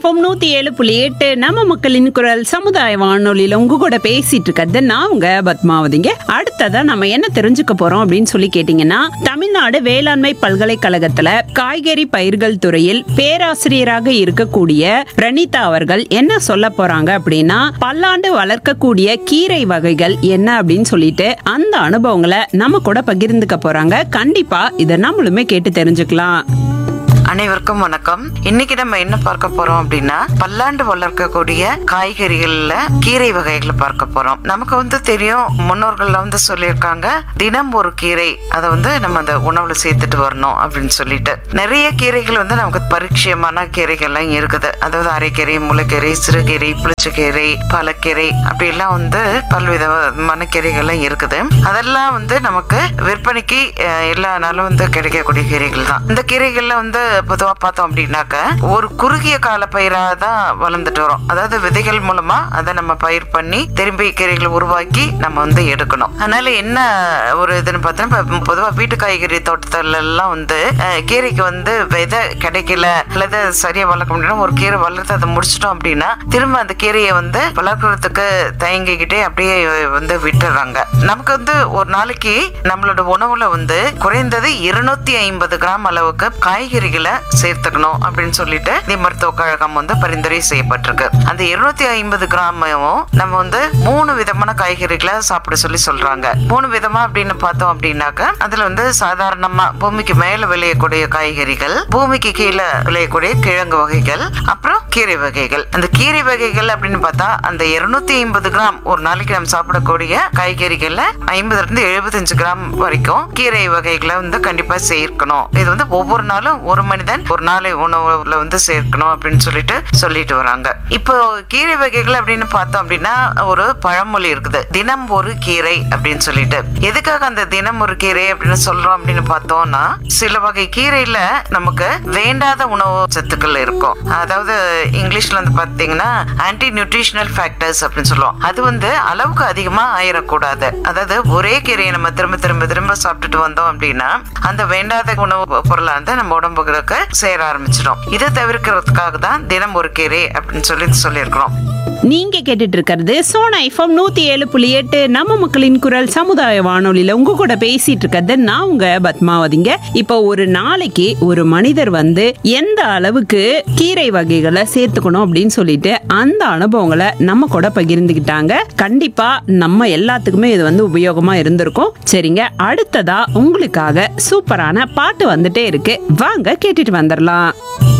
FM நூத்தி ஏழு புள்ளி எட்டு நம்ம மக்களின் குரல் சமுதாய வானொலியில உங்க கூட பேசிட்டு இருக்கிறது நான் உங்க பத்மாவதிங்க அடுத்ததா நம்ம என்ன தெரிஞ்சுக்க போறோம் அப்படின்னு சொல்லி கேட்டீங்கன்னா தமிழ்நாடு வேளாண்மை பல்கலைக்கழகத்துல காய்கறி பயிர்கள் துறையில் பேராசிரியராக இருக்கக்கூடிய ரணிதா அவர்கள் என்ன சொல்ல போறாங்க அப்படின்னா பல்லாண்டு வளர்க்கக்கூடிய கீரை வகைகள் என்ன அப்படின்னு சொல்லிட்டு அந்த அனுபவங்களை நம்ம கூட பகிர்ந்துக்க போறாங்க கண்டிப்பா இதை நம்மளுமே கேட்டு தெரிஞ்சுக்கலாம் அனைவருக்கும் வணக்கம் இன்னைக்கு நம்ம என்ன பார்க்க போறோம் அப்படின்னா பல்லாண்டு வளர்க்கக்கூடிய காய்கறிகள்ல கீரை வகைகளை பார்க்க போறோம் நமக்கு வந்து தெரியும் முன்னோர்கள்ல வந்து சொல்லியிருக்காங்க தினம் ஒரு கீரை அதை வந்து நம்ம அந்த உணவுல சேர்த்துட்டு வரணும் அப்படின்னு சொல்லிட்டு நிறைய கீரைகள் வந்து நமக்கு பரிச்சயமான கீரைகள்லாம் இருக்குது அதாவது அரைக்கீரை முளைக்கீரை சிறுகீரை புளிச்சக்கீரை பாலக்கீரை அப்படி எல்லாம் வந்து பல்விதமான கீரைகள்லாம் இருக்குது அதெல்லாம் வந்து நமக்கு விற்பனைக்கு அஹ், எல்லா நாளும் வந்து கிடைக்கக்கூடிய கீரைகள் தான் இந்த கீரைகள்ல வந்து பொதுவா பார்த்தோம் அப்படின்னாக்க ஒரு குறுகிய கால பயிராக தான் வளர்ந்துட்டு வரும் அதாவது விதைகள் மூலமா அதை நம்ம பயிர் பண்ணி திரும்பி கீரைகளை உருவாக்கி நம்ம வந்து எடுக்கணும் அதனால என்ன ஒரு இதுன்னு பார்த்தோம்னா இப்ப பொதுவா வீட்டு காய்கறி தோட்டத்துல எல்லாம் வந்து அஹ், கீரைக்கு வந்து விதை கிடைக்கல அல்லது சரியா வளர்க்க முடியல ஒரு கீரை வளர்த்து அதை முடிச்சிட்டோம் அப்படின்னா திரும்ப அந்த கீரையை வந்து வளர்க்கறதுக்கு தயங்கிக்கிட்டே அப்படியே வந்து விட்டுறாங்க நமக்கு வந்து ஒரு நாளைக்கு நம்மளோட உணவுல வந்து குறைந்தது இருநூத்தி ஐம்பது கிராம் அளவுக்கு காய்கறிகளை சேர்த்துக்கணும் அப்படின்னு சொல்லிட்டு இந்திய மருத்துவ கழகம் வந்து பரிந்துரை செய்யப்பட்டிருக்கு அந்த இருநூத்தி ஐம்பது கிராமும் நம்ம வந்து மூணு விதமான காய்கறிகளை சாப்பிட சொல்லி சொல்றாங்க மூணு விதமா அப்படின்னு பார்த்தோம் அப்படின்னாக்க அதுல வந்து சாதாரணமா பூமிக்கு மேல விளையக்கூடிய காய்கறிகள் பூமிக்கு கீழே விளையக்கூடிய கிழங்கு வகைகள் அப்புறம் கீரை வகைகள் அந்த கீரை வகைகள் அப்படின்னு பார்த்தா அந்த இருநூத்தி ஐம்பது கிராம் ஒரு நாளைக்கு நம்ம சாப்பிடக்கூடிய காய்கறிகள்ல ஐம்பதுல இருந்து எழுபத்தஞ்சு கிராம் வரைக்கும் கீரை வகைகளை வந்து கண்டிப்பா சேர்க்கணும் இது வந்து ஒவ்வொரு நாளும் ஒரு மனிதன் ஒரு நாளை உணவுல வந்து சேர்க்கணும் அப்படின்னு சொல்லிட்டு சொல்லிட்டு வராங்க இப்போ கீரை வகைகள் அப்படின்னு பார்த்தோம் அப்படின்னா ஒரு பழமொழி இருக்குது தினம் ஒரு கீரை அப்படின்னு சொல்லிட்டு எதுக்காக அந்த தினம் ஒரு கீரை அப்படின்னு சொல்றோம் அப்படின்னு பார்த்தோம்னா சில வகை கீரையில நமக்கு வேண்டாத உணவு சத்துக்கள் இருக்கும் அதாவது இங்கிலீஷ்ல வந்து பாத்தீங்கன்னா ஆன்டி நியூட்ரிஷனல் ஃபேக்டர்ஸ் அப்படின்னு சொல்லுவோம் அது வந்து அளவுக்கு அதிகமா ஆயிடக்கூடாது அதாவது ஒரே கீரையை நம்ம திரும்ப திரும்ப திரும்ப சாப்பிட்டுட்டு வந்தோம் அப்படின்னா அந்த வேண்டாத உணவு பொருளை வந்து நம்ம உடம்புகளுக்கு சேர ஆரம்பிச்சிடும் இதை தவிர்க்கிறதுக்காக தான் தினம் ஒரு கீரை அப்படின்னு சொல்லி சொல்லியிருக்கிறோம் நீங்க கேட்டுட்டு இருக்கிறது சோனா எஃப்எம் நூத்தி ஏழு புள்ளி எட்டு நம்ம மக்களின் குரல் சமுதாய வானொலியில உங்க கூட பேசிட்டு இருக்கிறது நான் உங்க பத்மாவதிங்க இப்போ ஒரு நாளைக்கு ஒரு மனிதர் வந்து எந்த அளவுக்கு கீரை வகைகளை சேர்த்துக்கணும் அப்படின்னு சொல்லிட்டு அந்த அனுபவங்களை நம்ம கூட பகிர்ந்துக்கிட்டாங்க கண்டிப்பா நம்ம எல்லாத்துக்குமே இது வந்து உபயோகமா இருந்திருக்கும் சரிங்க அடுத்ததா உங்களுக்காக சூப்பரான பாட்டு வந்துட்டே இருக்கு வாங்க கேட்டுட்டு வந்துடலாம்